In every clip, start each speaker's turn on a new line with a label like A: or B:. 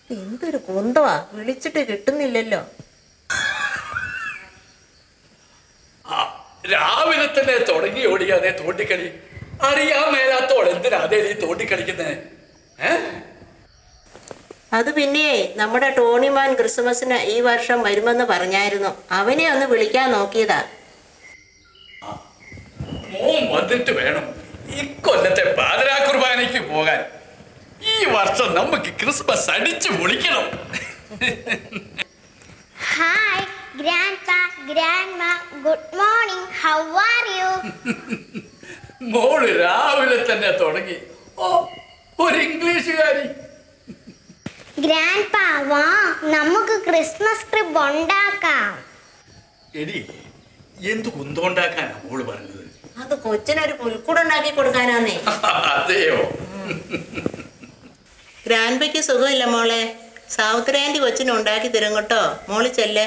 A: എന്തൊരു കുന്തവാ വിളിച്ചിട്ട് കിട്ടുന്നില്ലല്ലോ
B: ആ, രാവിലെ തന്നെ തുടങ്ങി ഓടിയാതെ തോട്ടിക്കളി അറിയാൻ മേലാത്തോൾ എന്തിനാ അതേ നീ തോട്ടിക്കളിക്കുന്നത് ഏ
A: അത് പിന്നെ നമ്മുടെ ടോണിമാൻ ക്രിസ്മസിന് ഈ വർഷം വരുമെന്ന് പറഞ്ഞായിരുന്നു അവനെ ഒന്ന് വിളിക്കാൻ നോക്കിയതാ
B: മോൻ വന്നിട്ട് വേണം ഇക്കൊല്ലത്തെ പാതിരാ കുർബാനയ്ക്ക് പോകാൻ ഈ വർഷം നമുക്ക് ക്രിസ്മസ് അടിച്ചു പൊളിക്കണം
C: Hi, Grandpa, Grandma. Good morning. How are you?
B: മോള് രാവിലെ തന്നെ തുടങ്ങി ഓ ഒരു ഇംഗ്ലീഷുകാരി
C: Grandpa, വാ നമുക്ക് ക്രിസ്മസ് ട്രിപ്പ് ഉണ്ടാക്കാം
B: എടി എന്ത് കുന്തമുണ്ടാക്കാനാ മോള് പറഞ്ഞത്
A: അത് കൊച്ചിനൊരു പുൽക്കൂടുണ്ടാക്കി കൊടുക്കാനാന്നേ
B: അതെയോ
A: ഗ്രാൻഡ്പയ്ക്ക് സുഖമില്ല മോളെ സാവുത്രേന്റി കൊച്ചിന് ഉണ്ടാക്കി തരും കേട്ടോ മോള് ചെല്ല്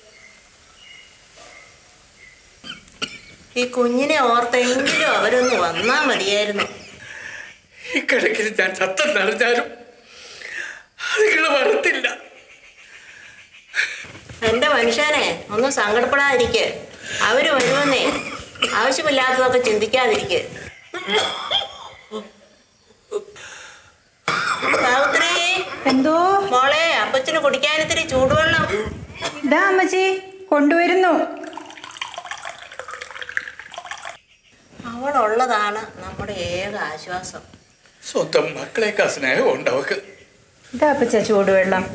A: ഈ കുഞ്ഞിനെ ഓർത്തെങ്കിലും അവരൊന്ന് വന്നാ മതിയായിരുന്നു
B: ഈ കിടക്കിൽ ഞാൻ സത്തം നിറഞ്ഞാലും അതുങ്ങൾ വരത്തില്ല
A: എന്റെ മനുഷ്യനെ ഒന്നും സങ്കടപ്പെടാതിരിക്കെ അവര് വരുമെന്നേ ആവശ്യമില്ലാത്തതൊക്കെ ചിന്തിക്കാതിരിക്കെ സാവിത്രി
D: എന്തോ
A: മോളെ അപ്പച്ചന് കുടിക്കാൻ ഇത്തിരി ചൂടുവെള്ളം
D: ഇതാ അമ്മച്ചി കൊണ്ടുവരുന്നു
A: അവളുള്ളതാണ് നമ്മുടെ ഏക ആശ്വാസം
B: സ്വന്തം മക്കളെക്കാ സ്നേഹം ഉണ്ട് അവക്ക്
D: ഇതാ അപ്പച്ച ചൂടുവെള്ളം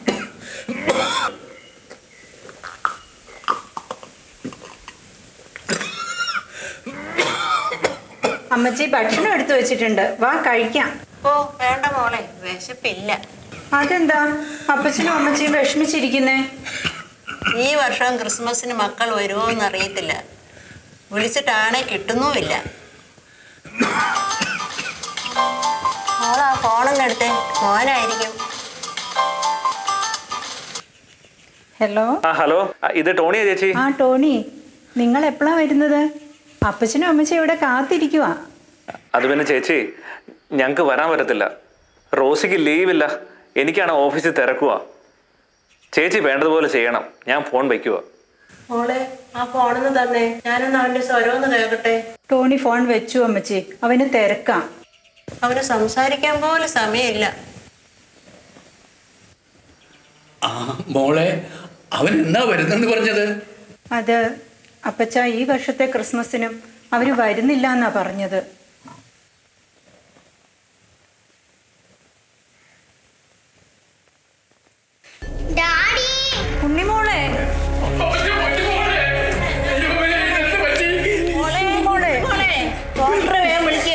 D: അമ്മച്ചി ഭക്ഷണം എടുത്തു വെച്ചിട്ടുണ്ട് വാ കഴിക്കാം
A: ഓ വേണ്ട മോളെ വിശപ്പില്ല
D: അതെന്താ അപ്പച്ചനും അമ്മച്ചിയും വിഷമിച്ചിരിക്കുന്നേ
A: ഈ വർഷം ക്രിസ്മസിന് മക്കൾ വരുമോ എന്നറിയത്തില്ല വിളിച്ചിട്ടാണെ കിട്ടുന്നുമില്ല മോളാ ഫോണൊന്നും എടുത്തേ മോനായിരിക്കും
D: ഹലോ
E: ആ ഹലോ ആ, ഇത് ടോണിയാ ചേച്ചി
D: ആ ടോണി നിങ്ങൾ എപ്പോഴാ വരുന്നത് അപ്പച്ചനും അമ്മച്ചിയും ഇവിടെ കാത്തിരിക്കുവാ
E: അത് പിന്നെ ചേച്ചി ഞങ്ങൾക്ക് വരാൻ പറ്റത്തില്ല റോസിക്ക് ലീവില്ല എനിക്കാണ് ഓഫീസിൽ തിരക്കുക ചേച്ചി വേണ്ടതുപോലെ ചെയ്യണം ഞാൻ ഫോൺ വയ്ക്കുക
A: മോളെ ആ ഫോണൊന്ന് തന്നെ ഞാനൊന്ന് അവന്റെ സ്വരമൊന്ന് കേൾക്കട്ടെ
D: ടോണി ഫോൺ വെച്ചു അമ്മച്ചി അവന് തിരക്കാം
A: അവന് സംസാരിക്കാൻ പോലും സമയമില്ല
B: ആ മോളെ അവൻ എന്നാ വരുന്നെന്ന് പറഞ്ഞത്
D: അത് അപ്പച്ച ഈ വർഷത്തെ ക്രിസ്മസിനും അവര് വരുന്നില്ല എന്നാ പറഞ്ഞത്
C: ഡാഡി
D: ഉണ്ണിമോളെ
A: മോളെ മോളെ മോളെ ഡോക്ടറെ വേഗം വിളിക്ക്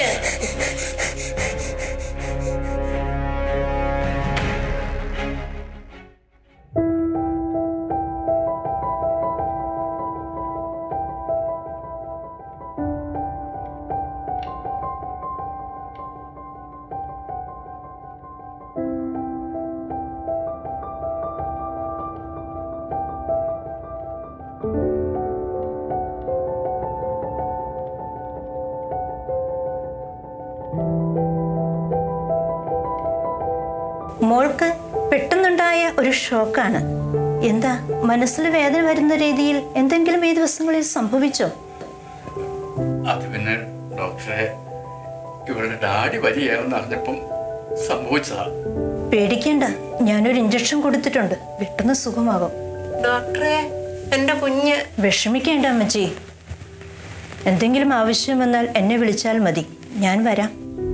F: മോൾക്ക് പെട്ടെന്നുണ്ടായ ഒരു ഷോക്കാണ് എന്താ മനസ്സിൽ വേദന വരുന്ന രീതിയിൽ എന്തെങ്കിലും ഈ ദിവസങ്ങളിൽ സംഭവിച്ചോ
B: അത് പിന്നെ ഡോക്ടറെ ഇവളുടെ ഡാഡി വരികയാണെന്ന് അറിഞ്ഞപ്പം സംഭവിച്ചതാ
F: പേടിക്കേണ്ട ഞാനൊരു ഇഞ്ചക്ഷൻ കൊടുത്തിട്ടുണ്ട് പെട്ടെന്ന് സുഖമാകും
A: ഡോക്ടറെ എന്റെ കുഞ്ഞ്
F: വിഷമിക്കേണ്ട അമ്മച്ചി എന്തെങ്കിലും ആവശ്യം വന്നാൽ എന്നെ വിളിച്ചാൽ മതി ഞാൻ വരാം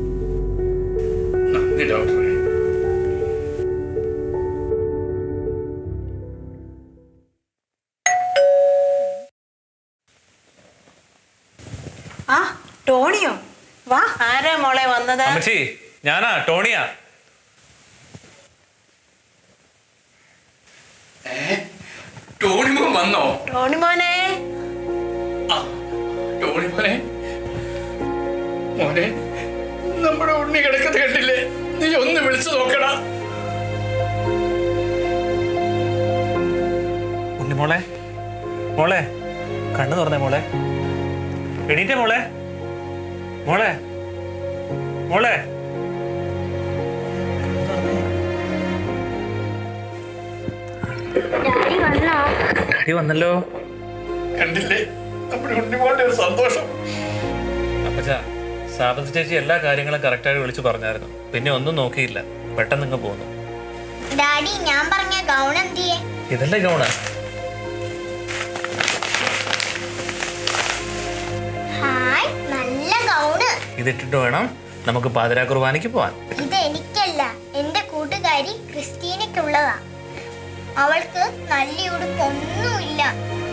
B: നന്ദി ഡോക്ടറെ
D: ആ ടോണിയോ വാ
A: ആരാ മോളെ വന്നത്
E: അമ്മച്ചി ഞാനാ ടോണിയാ
B: ടോണിമോൻ വന്നോ
A: ടോണി മോനെ
B: ആ ടോണി മോനെ മോനെ നമ്മുടെ ഉണ്ണി കിടക്കുന്നത് കണ്ടില്ലേ നീ ഒന്ന് വിളിച്ചു നോക്കടാ
E: ഉണ്ണി മോളെ മോളെ കണ്ണു തുറന്നേ മോളെ എണീറ്റേ മോളെ മോളെ മോളെ കണ്ണ് തുറന്നേ. ഡാഡി വന്നല്ലോ
B: കണ്ടില്ലേ നമ്മുടെ ഉണ്ണിമോളുടെ ഒരു സന്തോഷം
E: അപ്പച്ച സാബത്ത് ചേച്ചി എല്ലാ കാര്യങ്ങളും കറക്റ്റായിട്ട് വിളിച്ചു പറഞ്ഞായിരുന്നു പിന്നെ ഒന്നും നോക്കിയില്ല പെട്ടെന്ന് ഇങ്ങ് പോന്നു
C: ഡാഡി ഞാൻ പറഞ്ഞ ഗൗൺ എന്തിയെ
E: ഇതല്ലേ ഗൗണ്
C: ഹായ് നല്ല ഗൗണ്
E: ഇതിട്ടിട്ട് വേണം നമുക്ക് പാതിരാ കുർബാനയ്ക്ക് പോവാൻ
C: ഇത് എനിക്കല്ല എന്റെ കൂട്ടുകാരി ക്രിസ്റ്റീനയ്ക്കുള്ളതാ അവൾക്ക് നല്ല ഉടുപ്പൊന്നുമില്ല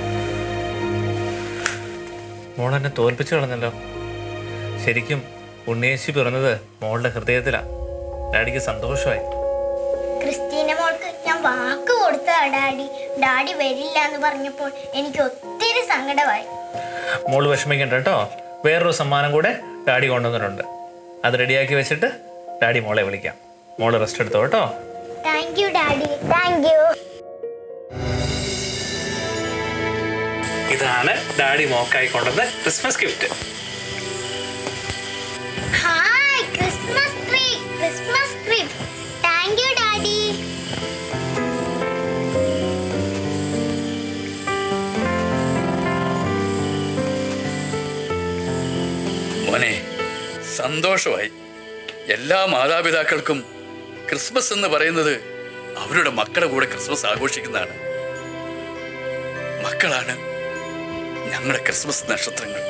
E: മോളെന്നെ തോൽപ്പിച്ചു കളഞ്ഞല്ലോ ശരിക്കും ഉണ്ണിയേശി പിറന്നത് മോളുടെ ഹൃദയത്തിലാ ഡാഡിക്ക് സന്തോഷമായി
C: ക്രിസ്റ്റീന മോൾക്ക് ഞാൻ വാക്ക് കൊടുത്തതാ ഡാഡി ഡാഡി വരില്ല എന്ന് പറഞ്ഞപ്പോൾ എനിക്ക് ഒത്തിരി സങ്കടമായി
E: മോള് വിഷമിക്കണ്ട കേട്ടോ വേറൊരു സമ്മാനം കൂടെ ഡാഡി കൊണ്ടുവന്നിട്ടുണ്ട് അത് റെഡിയാക്കി വെച്ചിട്ട് ഡാഡി മോളെ വിളിക്കാം മോള് റെസ്റ്റ് എടുത്തോ കേട്ടോ
C: thank you daddy thank you
E: ഇതാണ് ഡാഡി മോക്കായി കൊണ്ടുവന്ന Christmas gift
C: hi Christmas tree Christmas tree thank you daddy
B: മോനെ സന്തോഷമായി എല്ലാ മാതാപിതാക്കൾക്കും ക്രിസ്മസ് എന്ന് പറയുന്നത് അവരുടെ മക്കളുടെ കൂടെ ക്രിസ്മസ് ആഘോഷിക്കുന്നതാണ് മക്കളാണ് ഞങ്ങളുടെ ക്രിസ്മസ് നക്ഷത്രങ്ങൾ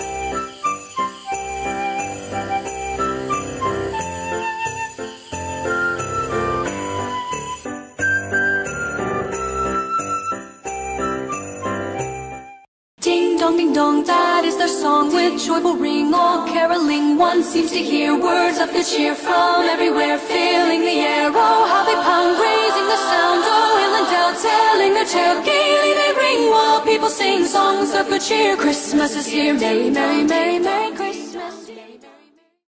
G: Ding dong, ding dong, that is their song with joyful ring. All caroling, one seems to hear words of good cheer from everywhere, filling the air. Oh, how they pound, raising the sound. Oh, hill and dale, telling their tale. Gaily they ring while people sing songs of good cheer. Christmas is here, merry, merry, merry, merry Christmas.